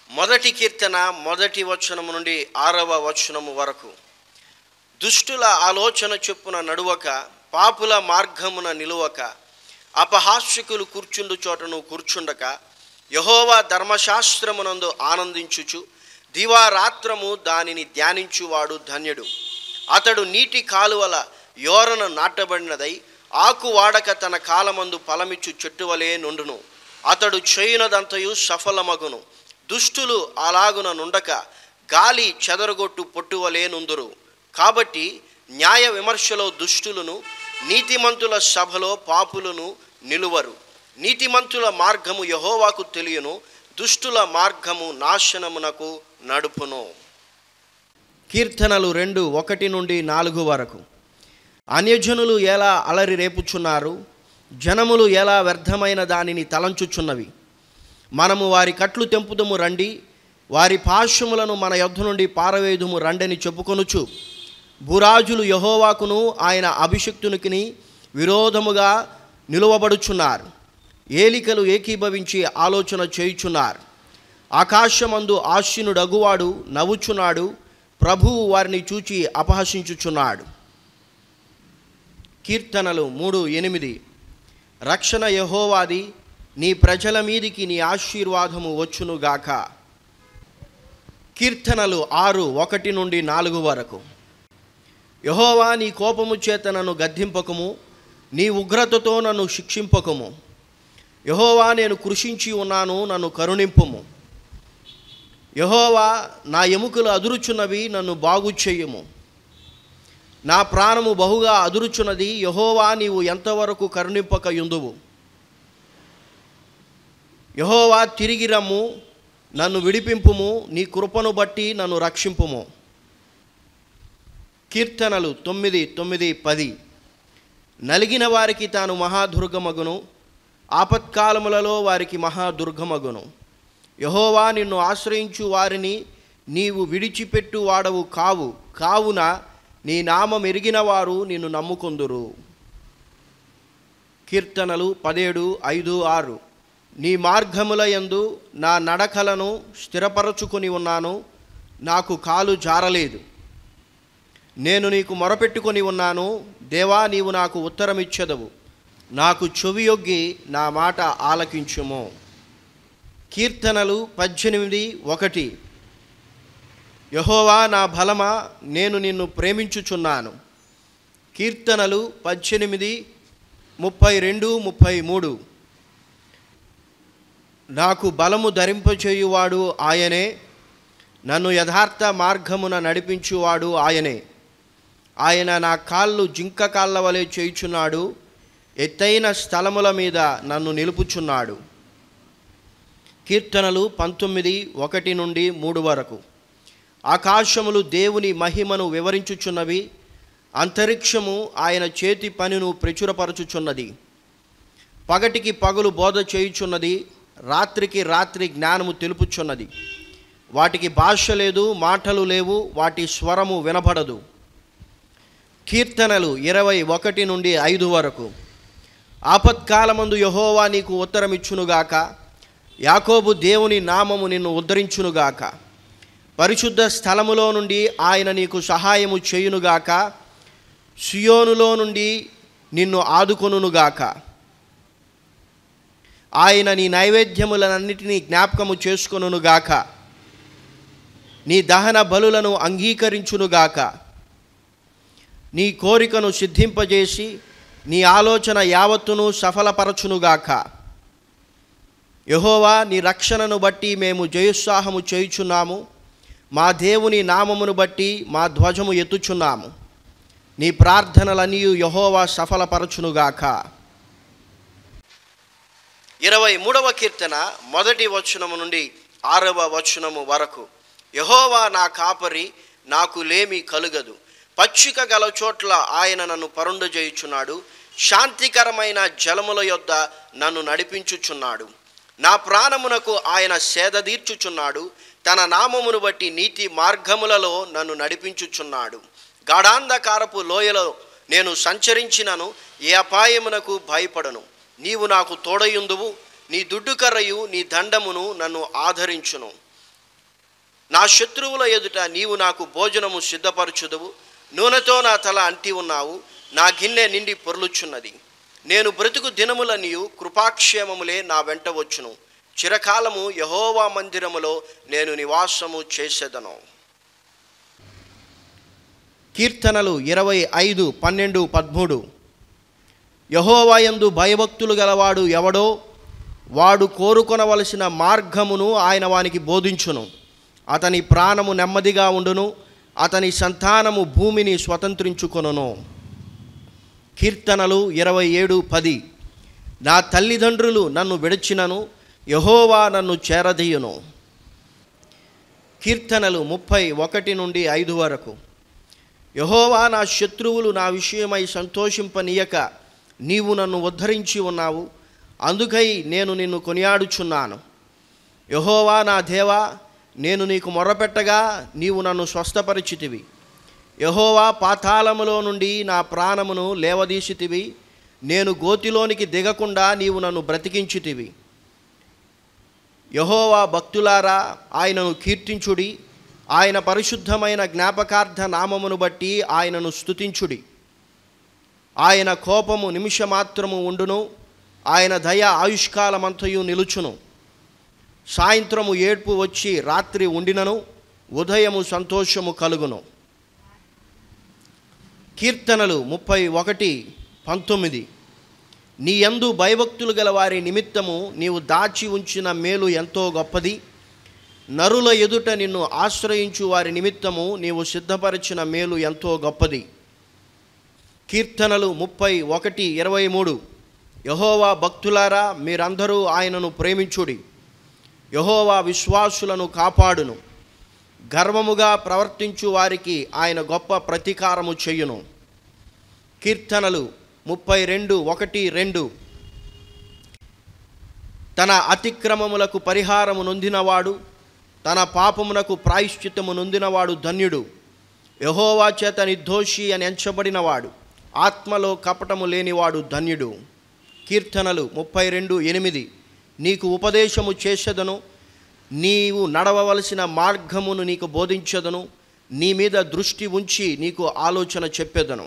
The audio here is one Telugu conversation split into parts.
మొదటి కీర్తన మొదటి వచనము నుండి ఆరవ వచనము వరకు దుష్టుల ఆలోచన చొప్పున నడువక పాపుల మార్గమున నిలువక అపహాస్యకులు కూర్చుండు చోటను కూర్చుండక యహోవా ధర్మశాస్త్రమునందు ఆనందించుచు దివారాత్రము దానిని ధ్యానించువాడు ధన్యుడు అతడు నీటి కాలువల యోరన నాటబడినదై ఆకు వాడక తన కాలమందు ఫలమిచ్చు చెట్టువలే నుండును అతడు చేయునదంతయు సఫలమగును దుష్టులు అలాగున నుండక గాలి చెదరగొట్టు పొట్టువలే నుందురు కాబట్టి న్యాయ విమర్శలో దుష్టులను నీతిమంతుల సభలో పాపులను నిలువరు నీతిమంతుల మార్గము యహోవాకు తెలియను దుష్టుల మార్గము నాశనమునకు నడుపును కీర్తనలు రెండు ఒకటి నుండి నాలుగు వరకు అన్యజనులు ఎలా అలరి రేపుచున్నారు జనములు ఎలా వ్యర్థమైన దానిని తలంచుచున్నవి మనము వారి కట్లు తెంపుదము రండి వారి పాశములను మన యొద్ధ నుండి పారవేదుము రండని చెప్పుకొనుచు భూరాజులు యహోవాకును ఆయన అభిషక్తునికి విరోధముగా నిలువబడుచున్నారు ఏలికలు ఏకీభవించి ఆలోచన చేయుచున్నారు ఆకాశమందు ఆశీనుడగువాడు నవ్వుచున్నాడు ప్రభువు వారిని చూచి అపహసించుచున్నాడు కీర్తనలు మూడు ఎనిమిది రక్షణ యహోవాది నీ ప్రజల మీదికి నీ ఆశీర్వాదము వచ్చునుగాక కీర్తనలు ఆరు ఒకటి నుండి నాలుగు వరకు యహోవా నీ కోపము చేత నన్ను గద్దింపకము నీ ఉగ్రతతో నన్ను శిక్షింపకము యహోవా నేను కృషించి ఉన్నాను నన్ను కరుణింపుము యహోవా నా ఎముకలు అదురుచున్నవి నన్ను బాగు చెయ్యము నా ప్రాణము బహుగా అదురుచున్నది యహోవా నీవు ఎంతవరకు కరుణింపక యుందువు యహోవా తిరిగి రమ్ము నన్ను విడిపింపుము నీ కృపను బట్టి నన్ను రక్షింపుము కీర్తనలు తొమ్మిది తొమ్మిది పది నలిగిన వారికి తాను మహాదుర్గమగును ఆపత్కాలములలో వారికి మహాదుర్గమగును యహోవా నిన్ను ఆశ్రయించు వారిని నీవు విడిచిపెట్టు వాడవు కావు కావున నీ నామం ఎరిగిన వారు నిన్ను నమ్ముకొందురు కీర్తనలు పదేడు ఐదు ఆరు నీ మార్గముల యందు నా నడకలను స్థిరపరచుకొని ఉన్నాను నాకు కాలు జారలేదు నేను నీకు మొరపెట్టుకొని ఉన్నాను దేవా నీవు నాకు ఉత్తరమిచ్చెదవు నాకు చెవియొగ్గి నా మాట ఆలకించుము కీర్తనలు పద్దెనిమిది ఒకటి యహోవా నా బలమా నేను నిన్ను ప్రేమించుచున్నాను కీర్తనలు పద్దెనిమిది ముప్పై రెండు ముప్పై మూడు నాకు బలము ధరింపచేయువాడు ఆయనే నన్ను యథార్థ మార్గమున నడిపించువాడు ఆయనే ఆయన నా కాళ్ళు జింక కాళ్ళ వలె చేయుచున్నాడు ఎత్తైన స్థలముల మీద నన్ను నిలుపుచున్నాడు కీర్తనలు పంతొమ్మిది ఒకటి నుండి మూడు వరకు ఆకాశములు దేవుని మహిమను వివరించుచున్నవి అంతరిక్షము ఆయన చేతి పనిను ప్రచురపరచుచున్నది పగటికి పగలు బోధ చేయుచున్నది రాత్రికి రాత్రి జ్ఞానము తెలుపుచున్నది వాటికి భాష లేదు మాటలు లేవు వాటి స్వరము వినబడదు కీర్తనలు ఇరవై ఒకటి నుండి ఐదు వరకు ఆపత్కాలమందు యహోవా నీకు ఉత్తరమిచ్చునుగాక యాకోబు దేవుని నామము నిన్ను ఉద్ధరించునుగాక పరిశుద్ధ స్థలములో నుండి ఆయన నీకు సహాయము చేయునుగాక సియోనులో నుండి నిన్ను ఆదుకొనుగాక ఆయన నీ నైవేద్యములనన్నిటినీ జ్ఞాపకము చేసుకొనుగాక నీ దహన బలులను అంగీకరించునుగాక నీ కోరికను సిద్ధింపజేసి నీ ఆలోచన యావత్తును సఫలపరచునుగాక యహోవా నీ రక్షణను బట్టి మేము జయోత్సాహము చేయుచున్నాము మా దేవుని నామమును బట్టి మా ధ్వజము ఎత్తుచున్నాము నీ ప్రార్థనలన్నీ యహోవా సఫలపరచునుగాక ఇరవై మూడవ కీర్తన మొదటి వచనము నుండి ఆరవ వచనము వరకు యహోవా నా కాపరి నాకు లేమి కలుగదు పచ్చిక గల చోట్ల ఆయన నన్ను పరుండు చేయుచున్నాడు శాంతికరమైన జలముల యొద్ద నన్ను నడిపించుచున్నాడు నా ప్రాణమునకు ఆయన సేద తీర్చుచున్నాడు తన నామమును బట్టి నీతి మార్గములలో నన్ను నడిపించుచున్నాడు గాఢాంధకారపు లోయలో నేను సంచరించినను ఏ అపాయమునకు భయపడను నీవు నాకు తోడయుందువు నీ దుడ్డు కర్రయు నీ దండమును నన్ను ఆదరించును నా శత్రువుల ఎదుట నీవు నాకు భోజనము సిద్ధపరచుదువు నూనెతో నా తల అంటి ఉన్నావు నా గిన్నె నిండి పొర్లుచున్నది నేను బ్రతుకు దినములనియు కృపాక్షేమములే నా వెంట వచ్చును చిరకాలము యహోవా మందిరములో నేను నివాసము చేసేదను కీర్తనలు ఇరవై ఐదు పన్నెండు పదమూడు యహోవాయందు భయభక్తులు గలవాడు ఎవడో వాడు కోరుకొనవలసిన మార్గమును ఆయన వానికి బోధించును అతని ప్రాణము నెమ్మదిగా ఉండును అతని సంతానము భూమిని స్వతంత్రించుకొనును కీర్తనలు ఇరవై ఏడు పది నా తల్లిదండ్రులు నన్ను విడిచినను యహోవా నన్ను చేరదీయును కీర్తనలు ముప్పై ఒకటి నుండి ఐదు వరకు యహోవా నా శత్రువులు నా విషయమై సంతోషింపనీయక నీవు నన్ను ఉద్ధరించి ఉన్నావు అందుకై నేను నిన్ను కొనియాడుచున్నాను యహోవా నా దేవా నేను నీకు మొర్రపెట్టగా నీవు నన్ను స్వస్థపరిచితివి యహోవా పాతాళములో నుండి నా ప్రాణమును లేవదీసితివి నేను గోతిలోనికి దిగకుండా నీవు నన్ను బ్రతికించితివి యహోవా భక్తులారా ఆయనను కీర్తించుడి ఆయన పరిశుద్ధమైన జ్ఞాపకార్థ నామమును బట్టి ఆయనను స్తుతించుడి ఆయన కోపము నిమిషమాత్రము ఉండును ఆయన దయ ఆయుష్కాలమంతయు నిలుచును సాయంత్రము ఏడ్పు వచ్చి రాత్రి ఉండినను ఉదయము సంతోషము కలుగును కీర్తనలు ముప్పై ఒకటి పంతొమ్మిది నీ యందు భయభక్తులు గల వారి నిమిత్తము నీవు దాచి ఉంచిన మేలు ఎంతో గొప్పది నరుల ఎదుట నిన్ను ఆశ్రయించు వారి నిమిత్తము నీవు సిద్ధపరిచిన మేలు ఎంతో గొప్పది కీర్తనలు ముప్పై ఒకటి ఇరవై మూడు యహోవా భక్తులారా మీరందరూ ఆయనను ప్రేమించుడి యహోవా విశ్వాసులను కాపాడును గర్వముగా ప్రవర్తించు వారికి ఆయన గొప్ప ప్రతీకారము చెయ్యును కీర్తనలు ముప్పై రెండు ఒకటి రెండు తన అతిక్రమములకు పరిహారము నొందినవాడు తన పాపమునకు ప్రాయశ్చిత్తము నొందినవాడు ధన్యుడు యహోవా చేత నిర్దోషి అని ఎంచబడినవాడు ఆత్మలో కపటము లేనివాడు ధన్యుడు కీర్తనలు ముప్పై రెండు ఎనిమిది నీకు ఉపదేశము చేసేదను నీవు నడవవలసిన మార్గమును నీకు బోధించదను నీ మీద దృష్టి ఉంచి నీకు ఆలోచన చెప్పేదను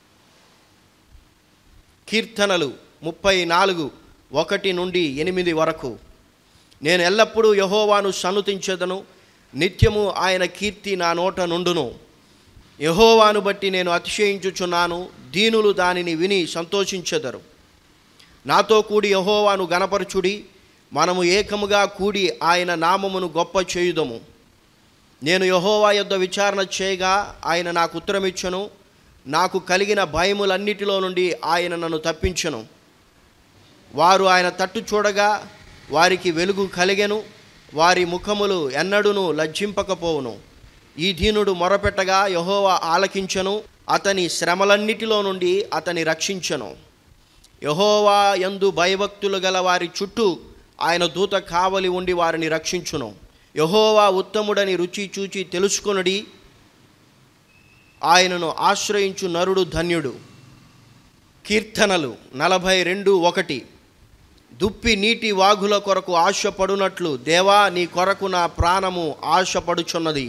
కీర్తనలు ముప్పై నాలుగు ఒకటి నుండి ఎనిమిది వరకు నేను ఎల్లప్పుడూ యహోవాను సన్నుతించెదను నిత్యము ఆయన కీర్తి నా నోట నుండును యహోవాను బట్టి నేను అతిశయించుచున్నాను దీనులు దానిని విని సంతోషించెదరు నాతో కూడి యహోవాను గనపరచుడి మనము ఏకముగా కూడి ఆయన నామమును గొప్ప చేయుదము నేను యహోవా యొద్ద విచారణ చేయగా ఆయన నాకు ఉత్తరమిచ్చను నాకు కలిగిన భయములన్నిటిలో నుండి ఆయన నన్ను తప్పించను వారు ఆయన తట్టు చూడగా వారికి వెలుగు కలిగెను వారి ముఖములు ఎన్నడూను లజ్జింపకపోవును ఈ దీనుడు మొరపెట్టగా యహోవా ఆలకించను అతని శ్రమలన్నిటిలో నుండి అతని రక్షించను యహోవా యందు భయభక్తులు గల వారి చుట్టూ ఆయన దూత కావలి ఉండి వారిని రక్షించును యహోవా ఉత్తముడని రుచి చూచి తెలుసుకొనుడి ఆయనను ఆశ్రయించు నరుడు ధన్యుడు కీర్తనలు నలభై రెండు ఒకటి దుప్పి నీటి వాగుల కొరకు ఆశపడునట్లు దేవా నీ కొరకు నా ప్రాణము ఆశపడుచున్నది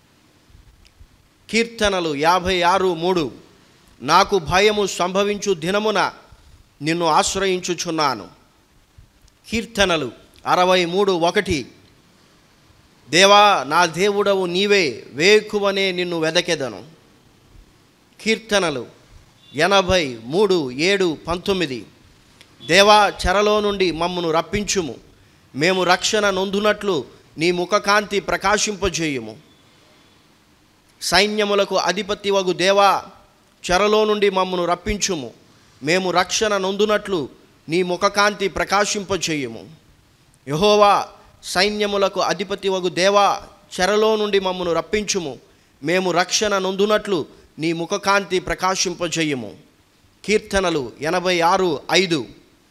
కీర్తనలు యాభై ఆరు మూడు నాకు భయము సంభవించు దినమున నిన్ను ఆశ్రయించుచున్నాను కీర్తనలు అరవై మూడు ఒకటి దేవా నా దేవుడవు నీవే వేకువనే నిన్ను వెదకెదను కీర్తనలు ఎనభై మూడు ఏడు పంతొమ్మిది దేవా చెరలో నుండి మమ్మను రప్పించుము మేము రక్షణ నొందునట్లు నీ ముఖకాంతి ప్రకాశింపజేయుము సైన్యములకు అధిపతి వగు దేవా చెరలో నుండి మమ్మను రప్పించుము మేము రక్షణ నొందునట్లు నీ ముఖకాంతి ప్రకాశింపచేయుము యహోవా సైన్యములకు అధిపతి వగు దేవా చెరలో నుండి మమ్మను రప్పించుము మేము రక్షణ నొందునట్లు నీ ముఖకాంతి ప్రకాశింపజేయుము కీర్తనలు ఎనభై ఆరు ఐదు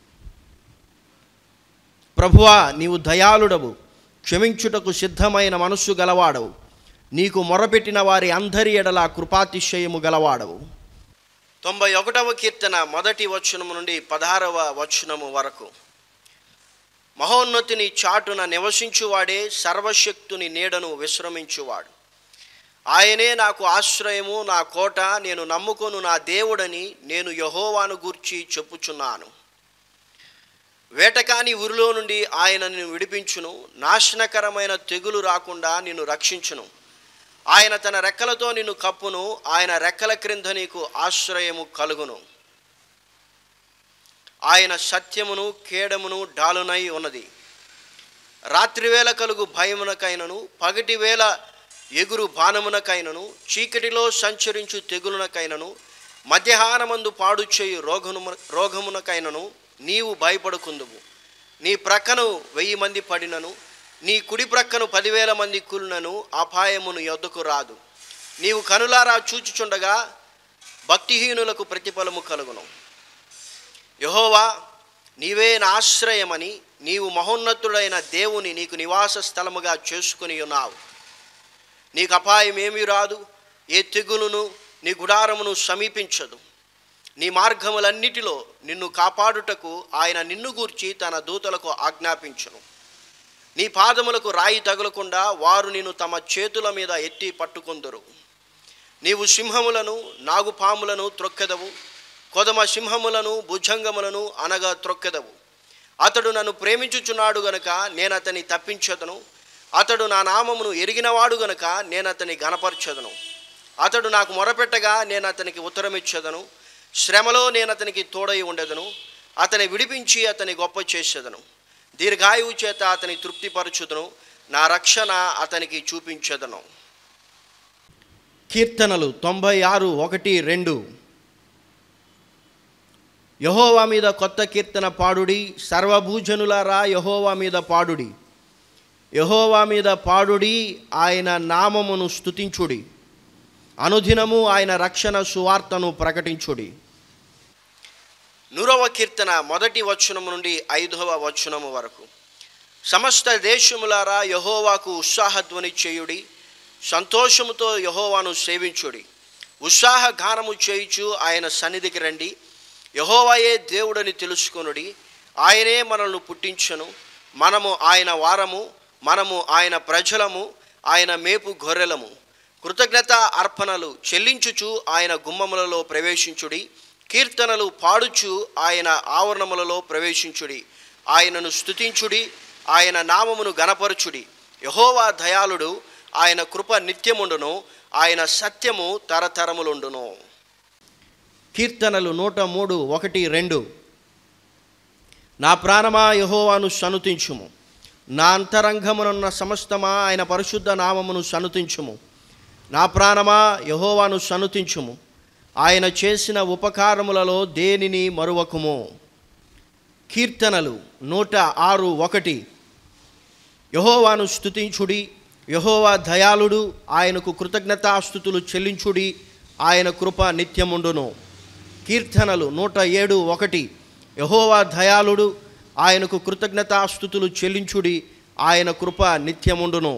ప్రభువా నీవు దయాళుడవు క్షమించుటకు సిద్ధమైన మనస్సు గలవాడవు నీకు మొరపెట్టిన వారి అందరి ఎడల కృపాతిశయము గలవాడవు తొంభై ఒకటవ కీర్తన మొదటి వచనము నుండి పదహారవ వచనము వరకు మహోన్నతిని చాటున నివసించువాడే సర్వశక్తుని నీడను విశ్రమించువాడు ఆయనే నాకు ఆశ్రయము నా కోట నేను నమ్ముకొను నా దేవుడని నేను యహోవాను గూర్చి చెప్పుచున్నాను వేటకాని ఊరిలో నుండి ఆయన నిన్ను విడిపించును నాశనకరమైన తెగులు రాకుండా నిన్ను రక్షించును ఆయన తన రెక్కలతో నిన్ను కప్పును ఆయన రెక్కల క్రింద నీకు ఆశ్రయము కలుగును ఆయన సత్యమును కేడమును డాలునై ఉన్నది రాత్రివేళ కలుగు భయమునకైనను పగటి వేళ ఎగురు బాణమునకైనను చీకటిలో సంచరించు తెగులునకైనను మధ్యాహ్నమందు పాడు చేయు రోగము రోగమునకైనను నీవు భయపడుకుందువు నీ ప్రక్కను వెయ్యి మంది పడినను నీ కుడి ప్రక్కను పదివేల మంది కూలినను అపాయమును యొద్దకు రాదు నీవు కనులారా చూచుచుండగా భక్తిహీనులకు ప్రతిఫలము కలుగును యహోవా నీవే నా ఆశ్రయమని నీవు మహోన్నతుడైన దేవుని నీకు నివాస స్థలముగా చేసుకుని ఉన్నావు నీకు అపాయం ఏమీ రాదు ఏ తెగులును నీ గుడారమును సమీపించదు నీ మార్గములన్నిటిలో నిన్ను కాపాడుటకు ఆయన నిన్ను గూర్చి తన దూతలకు ఆజ్ఞాపించును నీ పాదములకు రాయి తగులకుండా వారు నిన్ను తమ చేతుల మీద ఎత్తి పట్టుకొందురు నీవు సింహములను నాగుపాములను త్రొక్కెదవు కొదమ సింహములను భుజంగములను అనగా త్రొక్కెదవు అతడు నన్ను ప్రేమించుచున్నాడు గనుక నేను అతని తప్పించదను అతడు నా నామమును ఎరిగినవాడు గనుక నేను అతని గనపరచదను అతడు నాకు మొరపెట్టగా నేను అతనికి ఉత్తరమిచ్చదను శ్రమలో నేను అతనికి తోడై ఉండెదను అతని విడిపించి అతని గొప్ప చేసేదను దీర్ఘాయువు చేత అతని తృప్తిపరచుదను నా రక్షణ అతనికి చూపించదను కీర్తనలు తొంభై ఆరు ఒకటి రెండు యహోవా మీద కొత్త కీర్తన పాడుడి సర్వభూజనులారా యహోవా మీద పాడుడి యహోవా మీద పాడుడి ఆయన నామమును స్తుతించుడి అనుదినము ఆయన రక్షణ సువార్తను ప్రకటించుడి నూరవ కీర్తన మొదటి వచనము నుండి ఐదవ వచనము వరకు సమస్త దేశములారా యహోవాకు ఉత్సాహధ్వని చేయుడి సంతోషముతో యహోవాను సేవించుడి ఉత్సాహ గానము చేయుచు ఆయన సన్నిధికి రండి యహోవాయే దేవుడని తెలుసుకొనుడి ఆయనే మనల్ని పుట్టించను మనము ఆయన వారము మనము ఆయన ప్రజలము ఆయన మేపు గొర్రెలము కృతజ్ఞత అర్పణలు చెల్లించుచు ఆయన గుమ్మములలో ప్రవేశించుడి కీర్తనలు పాడుచు ఆయన ఆవరణములలో ప్రవేశించుడి ఆయనను స్తుతించుడి ఆయన నామమును గనపరచుడి యహోవా దయాళుడు ఆయన కృప నిత్యముండును ఆయన సత్యము తరతరములుండును కీర్తనలు నూట మూడు ఒకటి రెండు నా ప్రాణమా యహోవాను సనుతించుము నా అంతరంగమునున్న సమస్తమా ఆయన పరిశుద్ధ నామమును సనుతించుము నా ప్రాణమా యహోవాను సనుతించుము ఆయన చేసిన ఉపకారములలో దేనిని మరువకుము కీర్తనలు నూట ఆరు ఒకటి యహోవాను స్తుతించుడి యహోవా దయాళుడు ఆయనకు కృతజ్ఞతాస్థుతులు చెల్లించుడి ఆయన కృప నిత్యముండును కీర్తనలు నూట ఏడు ఒకటి యహోవా దయాళుడు ఆయనకు కృతజ్ఞతాస్థుతులు చెల్లించుడి ఆయన కృప నిత్యముండును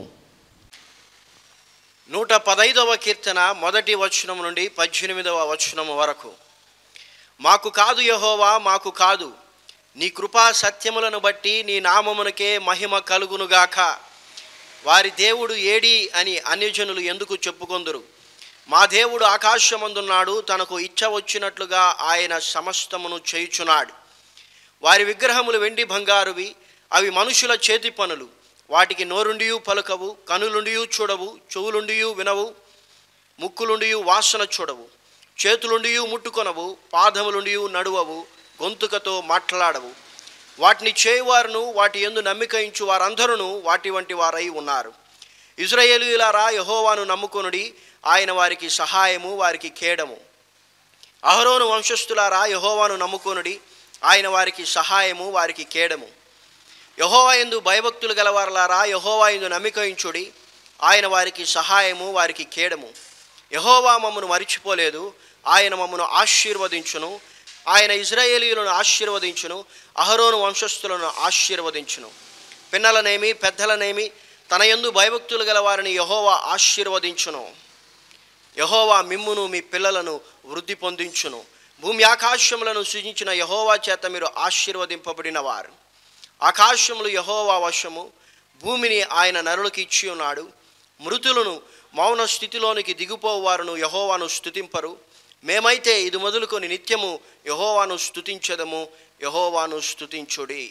నూట పదైదవ కీర్తన మొదటి వచనం నుండి పద్దెనిమిదవ వచనము వరకు మాకు కాదు యహోవా మాకు కాదు నీ కృపా సత్యములను బట్టి నీ నామమునకే మహిమ కలుగునుగాక వారి దేవుడు ఏడి అని అన్యజనులు ఎందుకు చెప్పుకొందురు మా దేవుడు ఆకాశమందున్నాడు తనకు ఇచ్చ వచ్చినట్లుగా ఆయన సమస్తమును చేయుచున్నాడు వారి విగ్రహములు వెండి బంగారువి అవి మనుషుల చేతి పనులు వాటికి నోరుండియు పలుకవు కనులుండియు చూడవు చెవులుండియు వినవు ముక్కులుండియు వాసన చూడవు చేతులుండియు ముట్టుకొనవు పాదములుండియు నడువవు గొంతుకతో మాట్లాడవు వాటిని చేయువారును వాటి ఎందు నమ్మికయించు వారందరూ వాటి వంటి వారై ఉన్నారు ఇజ్రాయేలీలారా యహోవాను నమ్ముకొనుడి ఆయన వారికి సహాయము వారికి కేడము అహరోను వంశస్థులారా యహోవాను నమ్ముకొనుడి ఆయన వారికి సహాయము వారికి కేడము యహోవా ఎందు భయభక్తులు గలవారలారా యహోవా ఎందు నమ్మికయించుడి ఆయన వారికి సహాయము వారికి కేడము యహోవా మమ్మను మరిచిపోలేదు ఆయన మమ్మను ఆశీర్వదించును ఆయన ఇజ్రాయేలీయులను ఆశీర్వదించును అహరోను వంశస్థులను ఆశీర్వదించును పిన్నలనేమి పెద్దలనేమి తన యందు భయభక్తులు గల వారిని యహోవా ఆశీర్వదించును యహోవా మిమ్మును మీ పిల్లలను వృద్ధి పొందించును భూమి ఆకాశములను సృజించిన యహోవా చేత మీరు ఆశీర్వదింపబడిన వారు ఆకాశములు యహోవా వశము భూమిని ఆయన నరులకు ఇచ్చి ఉన్నాడు మృతులను మౌన స్థితిలోనికి దిగిపోవారును యహోవాను స్థుతింపరు మేమైతే ఇది మొదలుకొని నిత్యము యహోవాను స్థుతించదము యహోవాను స్థుతించుడి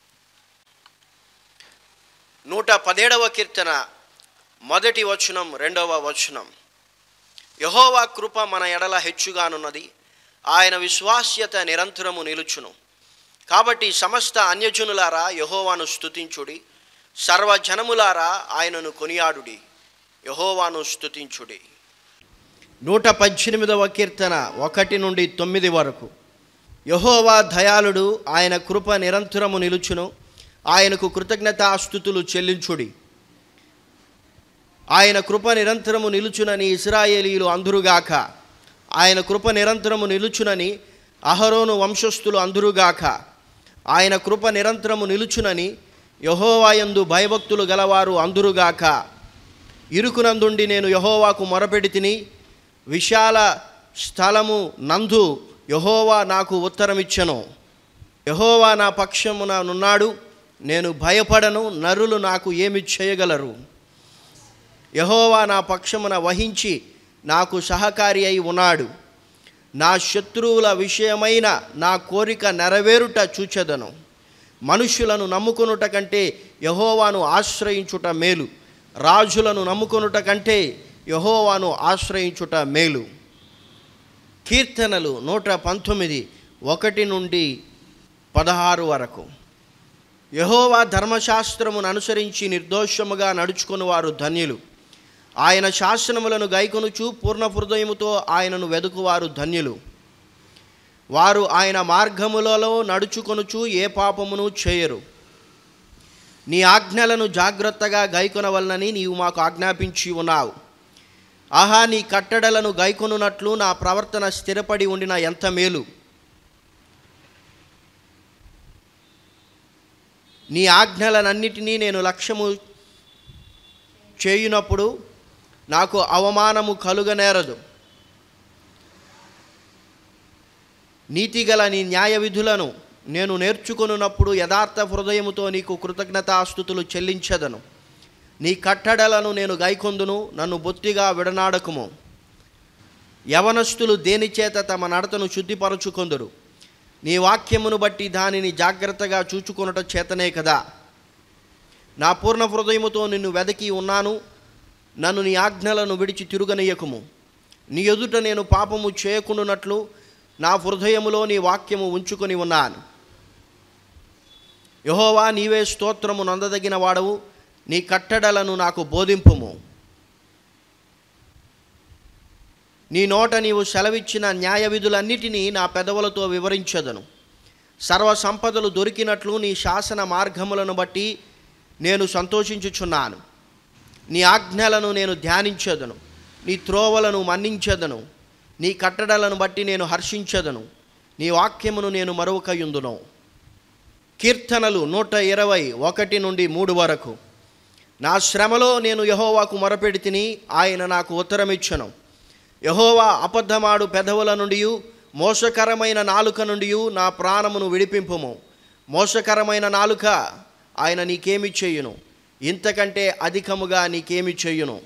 నూట పదేడవ కీర్తన మొదటి వచనం రెండవ వచనం యహోవా కృప మన ఎడల హెచ్చుగానున్నది ఆయన విశ్వాస్యత నిరంతరము నిలుచును కాబట్టి సమస్త అన్యజనులారా యహోవాను స్తుతించుడి సర్వజనములారా ఆయనను కొనియాడుడి యహోవాను స్తుతించుడి నూట పద్దెనిమిదవ కీర్తన ఒకటి నుండి తొమ్మిది వరకు యహోవా దయాళుడు ఆయన కృప నిరంతరము నిలుచును ఆయనకు కృతజ్ఞతాస్థుతులు చెల్లించుడి ఆయన కృప నిరంతరము నిలుచునని ఇస్రాయేలీలు అందురుగాక ఆయన కృప నిరంతరము నిలుచునని అహరోను వంశస్థులు అందురుగాక ఆయన కృప నిరంతరము నిలుచునని యహోవాయందు భయభక్తులు గలవారు అందురుగాక ఇరుకునందుండి నేను యహోవాకు మొరపెడి తిని విశాల స్థలము నందు యహోవా నాకు ఉత్తరమిచ్చను యహోవా నా పక్షమున నున్నాడు నేను భయపడను నరులు నాకు ఏమి చేయగలరు యహోవా నా పక్షమున వహించి నాకు సహకారి అయి ఉన్నాడు నా శత్రువుల విషయమైన నా కోరిక నెరవేరుట చూచెదను మనుష్యులను నమ్ముకొనుట కంటే యహోవాను ఆశ్రయించుట మేలు రాజులను నమ్ముకొనుట కంటే యహోవాను ఆశ్రయించుట మేలు కీర్తనలు నూట పంతొమ్మిది ఒకటి నుండి పదహారు వరకు యహోవా ధర్మశాస్త్రమును అనుసరించి నిర్దోషముగా నడుచుకుని వారు ధన్యులు ఆయన శాసనములను గైకొనుచు పూర్ణ హృదయముతో ఆయనను వెదుకువారు ధన్యులు వారు ఆయన మార్గములలో నడుచుకొనుచు ఏ పాపమును చేయరు నీ ఆజ్ఞలను జాగ్రత్తగా గైకొనవలనని నీవు మాకు ఆజ్ఞాపించి ఉన్నావు ఆహా నీ కట్టడలను గైకొనున్నట్లు నా ప్రవర్తన స్థిరపడి ఉండిన ఎంత మేలు నీ ఆజ్ఞలనన్నిటినీ నేను లక్ష్యము చేయునప్పుడు నాకు అవమానము కలుగనేరదు నీతిగల నీ న్యాయ విధులను నేను నేర్చుకొనున్నప్పుడు యథార్థ హృదయముతో నీకు కృతజ్ఞతాస్థుతులు చెల్లించదను నీ కట్టడలను నేను గైకొందును నన్ను బొత్తిగా విడనాడకుము యవనస్తులు దేనిచేత తమ నడతను శుద్ధిపరచుకొందురు నీ వాక్యమును బట్టి దానిని జాగ్రత్తగా చూచుకొనుట చేతనే కదా నా పూర్ణ హృదయముతో నిన్ను వెదకి ఉన్నాను నన్ను నీ ఆజ్ఞలను విడిచి తిరుగనీయకుము నీ ఎదుట నేను పాపము చేయకుండానట్లు నా హృదయములో నీ వాక్యము ఉంచుకొని ఉన్నాను యహోవా నీవే స్తోత్రము నందదగిన వాడవు నీ కట్టడలను నాకు బోధింపుము నీ నోట నీవు సెలవిచ్చిన న్యాయ విధులన్నిటినీ నా పెదవులతో వివరించదను సర్వ సంపదలు దొరికినట్లు నీ శాసన మార్గములను బట్టి నేను సంతోషించుచున్నాను నీ ఆజ్ఞలను నేను ధ్యానించదను నీ త్రోవలను మన్నించదను నీ కట్టడలను బట్టి నేను హర్షించదను నీ వాక్యమును నేను మరొకయుందును కీర్తనలు నూట ఇరవై ఒకటి నుండి మూడు వరకు నా శ్రమలో నేను యహోవాకు మొరపెడి తిని ఆయన నాకు ఉత్తరమిచ్చను యహోవా అబద్ధమాడు పెదవుల నుండి మోసకరమైన నాలుక నుండి నా ప్రాణమును విడిపింపుము మోసకరమైన నాలుక ఆయన నీకేమి చేయును ఇంతకంటే అధికముగా నీకేమి చేయును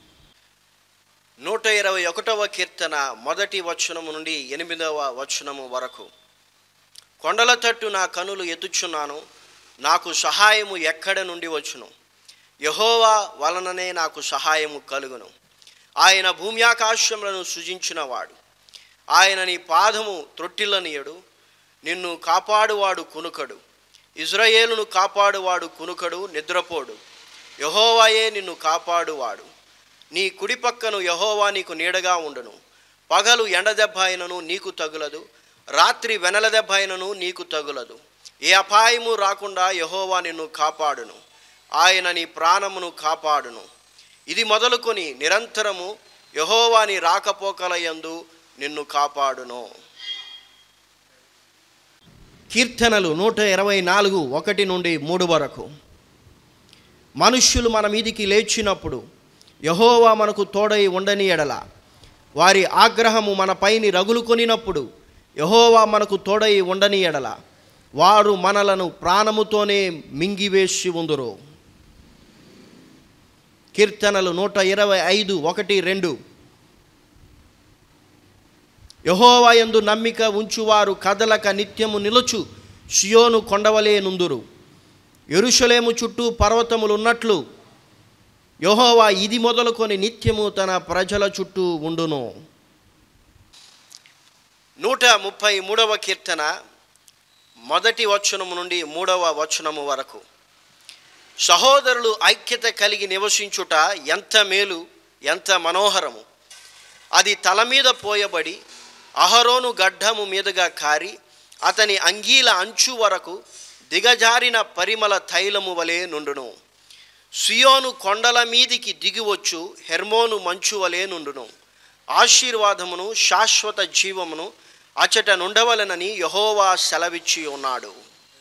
నూట ఇరవై ఒకటవ కీర్తన మొదటి వచనము నుండి ఎనిమిదవ వచనము వరకు కొండల తట్టు నా కనులు ఎత్తుచున్నాను నాకు సహాయము ఎక్కడ నుండి వచ్చును యహోవా వలననే నాకు సహాయము కలుగును ఆయన భూమ్యాకాశములను సృజించినవాడు ఆయన నీ పాదము త్రొట్టిల్లనీయడు నిన్ను కాపాడువాడు కునుకడు ఇజ్రాయేలును కాపాడువాడు కునుకడు నిద్రపోడు యహోవాయే నిన్ను కాపాడువాడు నీ కుడి పక్కను యహోవా నీకు నీడగా ఉండును పగలు ఎండదెబ్బ అయినను నీకు తగులదు రాత్రి వెనల దెబ్బ అయినను నీకు తగులదు ఏ అపాయము రాకుండా యహోవా నిన్ను కాపాడును ఆయన నీ ప్రాణమును కాపాడును ఇది మొదలుకొని నిరంతరము యహోవాని రాకపోకలయందు నిన్ను కాపాడును కీర్తనలు నూట ఇరవై నాలుగు ఒకటి నుండి మూడు వరకు మనుష్యులు మన మీదికి లేచినప్పుడు యహోవా మనకు తోడై ఉండని ఎడల వారి ఆగ్రహము మన పైని రగులుకొనినప్పుడు యహోవా మనకు తోడై ఉండని ఎడల వారు మనలను ప్రాణముతోనే మింగివేసి ఉందురు కీర్తనలు నూట ఇరవై ఐదు ఒకటి రెండు యహోవా యందు నమ్మిక ఉంచువారు కదలక నిత్యము నిలుచు సియోను కొండవలే నుందురు ఎరుషలేము చుట్టూ పర్వతములు ఉన్నట్లు యహోవా ఇది మొదలుకొని నిత్యము తన ప్రజల చుట్టూ ఉండును నూట ముప్పై మూడవ కీర్తన మొదటి వచనము నుండి మూడవ వచనము వరకు సహోదరులు ఐక్యత కలిగి నివసించుట ఎంత మేలు ఎంత మనోహరము అది తల మీద పోయబడి అహరోను గడ్డము మీదుగా కారి అతని అంగీల అంచు వరకు దిగజారిన పరిమళ తైలము వలె నుండును సియోను కొండల మీదికి దిగివచ్చు హెర్మోను మంచు వలె నుండును ఆశీర్వాదమును శాశ్వత జీవమును అచట నుండవలనని యహోవా సెలవిచ్చి ఉన్నాడు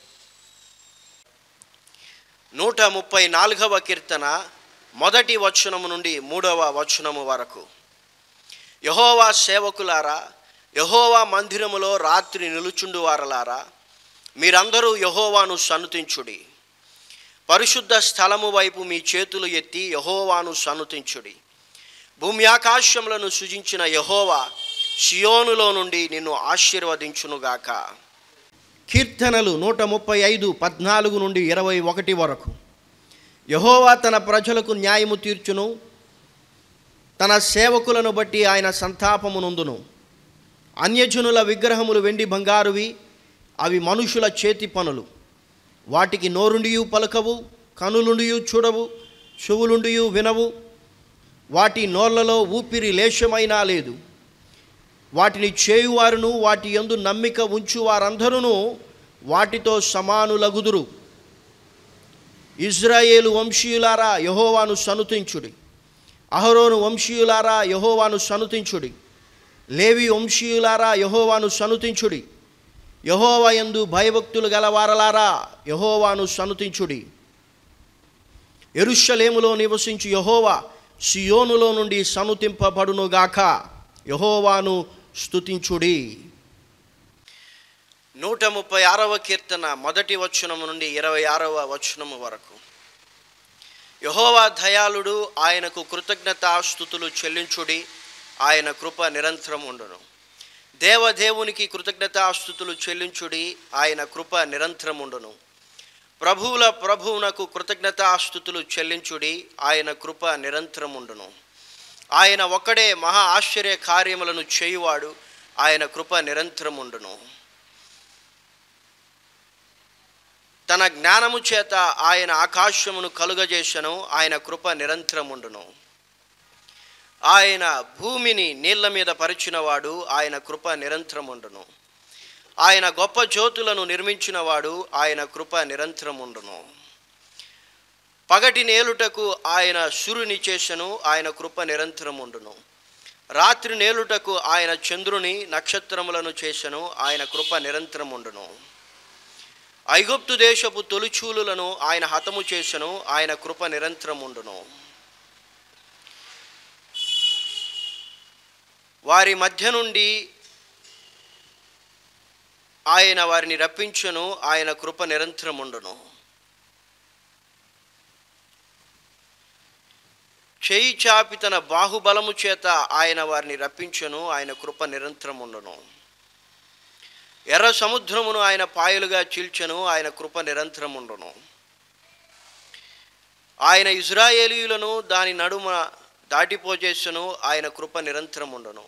నూట ముప్పై నాలుగవ కీర్తన మొదటి వచనము నుండి మూడవ వచనము వరకు యహోవా సేవకులారా యహోవా మందిరములో రాత్రి నిలుచుండు వారలారా మీరందరూ యహోవాను సన్నుతించుడి పరిశుద్ధ స్థలము వైపు మీ చేతులు ఎత్తి యహోవాను సన్నుతించుడి భూమి ఆకాశములను సృజించిన యహోవా షియోనులో నుండి నిన్ను ఆశీర్వదించునుగాక కీర్తనలు నూట ముప్పై ఐదు పద్నాలుగు నుండి ఇరవై ఒకటి వరకు యహోవా తన ప్రజలకు న్యాయము తీర్చును తన సేవకులను బట్టి ఆయన సంతాపము నొందును అన్యజనుల విగ్రహములు వెండి బంగారువి అవి మనుషుల చేతి పనులు వాటికి నోరుండియు పలకవు కనులుండియు చూడవు చెవులుండియు వినవు వాటి నోళ్లలో ఊపిరి లేశమైనా లేదు వాటిని చేయువారును వాటి యందు నమ్మిక ఉంచు వారందరూ వాటితో సమానులగుదురు ఇజ్రాయేలు వంశీయులారా యహోవాను సనుతించుడి అహరోను వంశీయులారా యహోవాను సనుతించుడి లేవి వంశీయులారా యహోవాను సనుతించుడి యహోవా యందు భయభక్తులు గలవారలారా యహోవాను సనుతించుడి ఎరుషలేములో నివసించు యహోవా సియోనులో నుండి సనుతింపబడునుగాక యహోవాను స్తుతించుడి నూట ముప్పై ఆరవ కీర్తన మొదటి వచనము నుండి ఇరవై ఆరవ వచనము వరకు యహోవా దయాళుడు ఆయనకు కృతజ్ఞతాస్థుతులు చెల్లించుడి ఆయన కృప నిరంతరం ఉండును దేవదేవునికి కృతజ్ఞతాస్థుతులు చెల్లించుడి ఆయన కృప నిరంతరం ఉండును ప్రభువుల ప్రభువునకు కృతజ్ఞతాస్థుతులు చెల్లించుడి ఆయన కృప నిరంతరం ఉండును ఆయన ఒక్కడే మహా ఆశ్చర్య కార్యములను చేయువాడు ఆయన కృప నిరంతరం ఉండును తన జ్ఞానము చేత ఆయన ఆకాశమును కలుగజేసను ఆయన కృప నిరంతరముండును ఆయన భూమిని నీళ్ల మీద పరిచినవాడు ఆయన కృప నిరంతరముండును ఆయన గొప్ప జ్యోతులను నిర్మించినవాడు ఆయన కృప నిరంతరముండును పగటి నేలుటకు ఆయన సూర్యుని చేసెను ఆయన కృప నిరంతరముండును రాత్రి నేలుటకు ఆయన చంద్రుని నక్షత్రములను చేసెను ఆయన కృప నిరంతరముండును ఐగుప్తు దేశపు తొలిచూలులను ఆయన హతము చేసెను ఆయన కృప నిరంతరముండును వారి మధ్య నుండి ఆయన వారిని రప్పించును ఆయన కృప నిరంతరముండును చేయి చాపి తన బాహుబలము చేత ఆయన వారిని రప్పించును ఆయన కృప నిరంతరముండును ఎర్ర సముద్రమును ఆయన పాయలుగా చీల్చెను ఆయన కృప నిరంతరముండును ఆయన ఇజ్రాయేలీయులను దాని నడుమ దాటిపోజేసెను ఆయన కృప నిరంతరముండును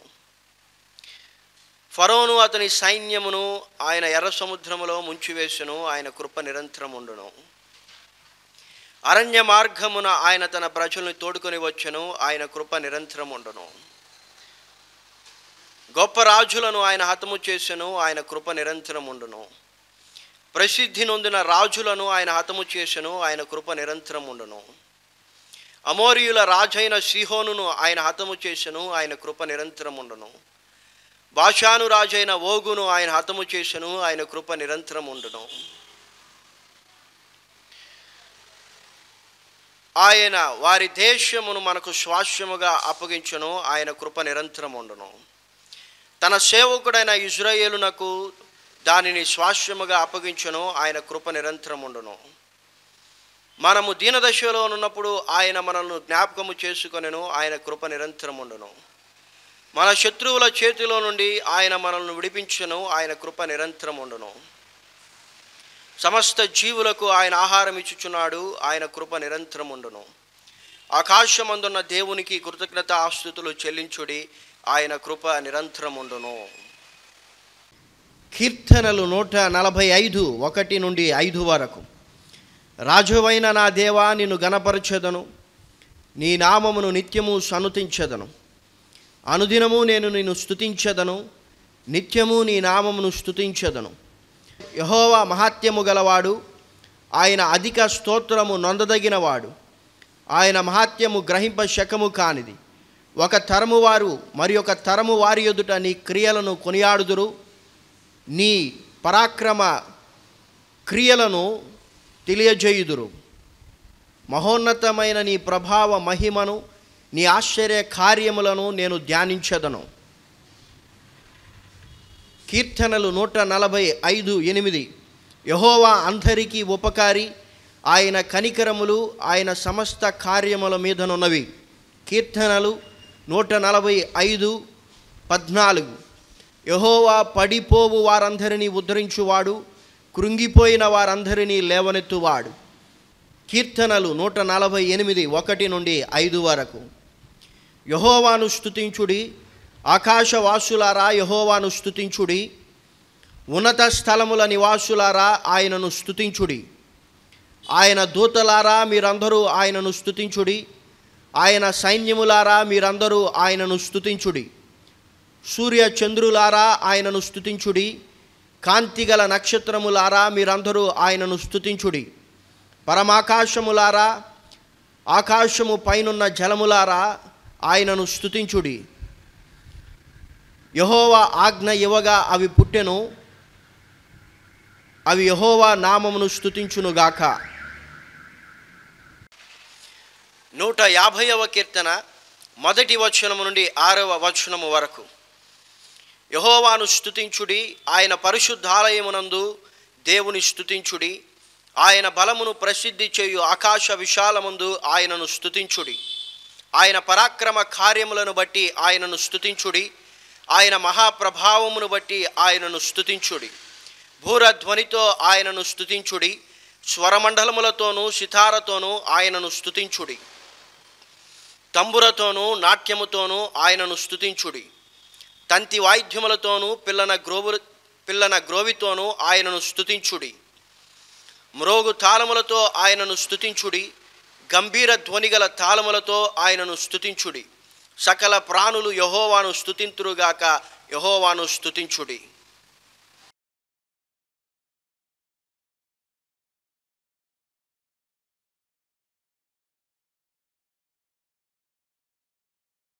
ఫరోను అతని సైన్యమును ఆయన ఎర్ర సముద్రములో ముంచివేసెను ఆయన కృప నిరంతరముండును అరణ్య మార్గమున ఆయన తన ప్రజలను తోడుకొని వచ్చెను ఆయన కృప నిరంతరముండును గొప్ప రాజులను ఆయన హతము చేసెను ఆయన కృప నిరంతరముండును ప్రసిద్ధి నొందిన రాజులను ఆయన హతము చేసెను ఆయన కృప నిరంతరముండును అమోరియుల రాజైన సిహోనును ఆయన హతము చేసెను ఆయన కృప నిరంతరముండును భాషాను రాజైన ఓగును ఆయన హతము చేసెను ఆయన కృప నిరంతరముండును ఆయన వారి దేశమును మనకు స్వాస్యముగా అప్పగించును ఆయన కృప నిరంతరముండును తన సేవకుడైన ఇజ్రాయేలునకు దానిని స్వాస్యముగా అప్పగించును ఆయన కృప నిరంతరం ఉండును మనము దీనదశలో ఉన్నప్పుడు ఆయన మనల్ని జ్ఞాపకము చేసుకొనెను ఆయన కృప నిరంతరం ఉండును మన శత్రువుల చేతిలో నుండి ఆయన మనల్ని విడిపించును ఆయన కృప నిరంతరం ఉండును సమస్త జీవులకు ఆయన ఆహారం ఇచ్చుచున్నాడు ఆయన కృప నిరంతరం ఉండును ఆకాశమందున్న దేవునికి కృతజ్ఞత ఆస్తుతులు చెల్లించుడి ఆయన కృప నిరంతరం ఉండును కీర్తనలు నూట నలభై ఐదు ఒకటి నుండి ఐదు వరకు రాజువైన నా దేవా నిన్ను గణపరచెదను నీ నామమును నిత్యము సనుతించెదను అనుదినము నేను నిన్ను స్తుతించెదను నిత్యము నీ నామమును స్తుతించెదను యహోవా మహాత్యము గలవాడు ఆయన అధిక స్తోత్రము నొందదగినవాడు ఆయన మహాత్యము గ్రహింప శకము కానిది ఒక తరము వారు మరి ఒక తరము వారి ఎదుట నీ క్రియలను కొనియాడుదురు నీ పరాక్రమ క్రియలను తెలియజేయుదురు మహోన్నతమైన నీ ప్రభావ మహిమను నీ ఆశ్చర్య కార్యములను నేను ధ్యానించదను కీర్తనలు నూట నలభై ఐదు ఎనిమిది యహోవా అందరికీ ఉపకారి ఆయన కనికరములు ఆయన సమస్త కార్యముల మీదనున్నవి కీర్తనలు నూట నలభై ఐదు పద్నాలుగు యహోవా పడిపోవు వారందరినీ ఉద్ధరించువాడు కృంగిపోయిన వారందరినీ లేవనెత్తువాడు కీర్తనలు నూట నలభై ఎనిమిది ఒకటి నుండి ఐదు వరకు యహోవాను స్తుతించుడి ఆకాశవాసులారా యహోవాను స్తుతించుడి ఉన్నత స్థలముల నివాసులారా ఆయనను స్తుతించుడి ఆయన దూతలారా మీరందరూ ఆయనను స్తుతించుడి ఆయన సైన్యములారా మీరందరూ ఆయనను స్తుతించుడి సూర్య చంద్రులారా ఆయనను స్తుతించుడి కాంతిగల నక్షత్రములారా మీరందరూ ఆయనను స్తుతించుడి పరమాకాశములారా ఆకాశము పైనున్న జలములారా ఆయనను స్తుతించుడి యహోవా ఆజ్ఞ ఇవ్వగా అవి పుట్టెను అవి యహోవా నామమును స్తుతించునుగాక నూట యాభైవ కీర్తన మొదటి వచనము నుండి ఆరవ వచనము వరకు యహోవాను స్తుతించుడి ఆయన పరిశుద్ధాలయమునందు దేవుని స్తుతించుడి ఆయన బలమును ప్రసిద్ధి చేయు ఆకాశ విశాలముందు ఆయనను స్తుతించుడి ఆయన పరాక్రమ కార్యములను బట్టి ఆయనను స్తుతించుడి ఆయన మహాప్రభావమును బట్టి ఆయనను స్తుతించుడి భూరధ్వనితో ఆయనను స్తుతించుడి స్వరమండలములతోనూ సితారతోనూ ఆయనను స్తుతించుడి తంబురతోనూ నాట్యముతోనూ ఆయనను స్తుతించుడి తంతి వాయిద్యములతోనూ పిల్లన గ్రోవు పిల్లన గ్రోవితోనూ ఆయనను స్తుతించుడి మ్రోగు తాళములతో ఆయనను స్తుతించుడి గంభీర ధ్వనిగల తాళములతో ఆయనను స్తుతించుడి సకల ప్రాణులు యహోవాను స్తుతింతురుగాక యహోవాను స్తుతించుడి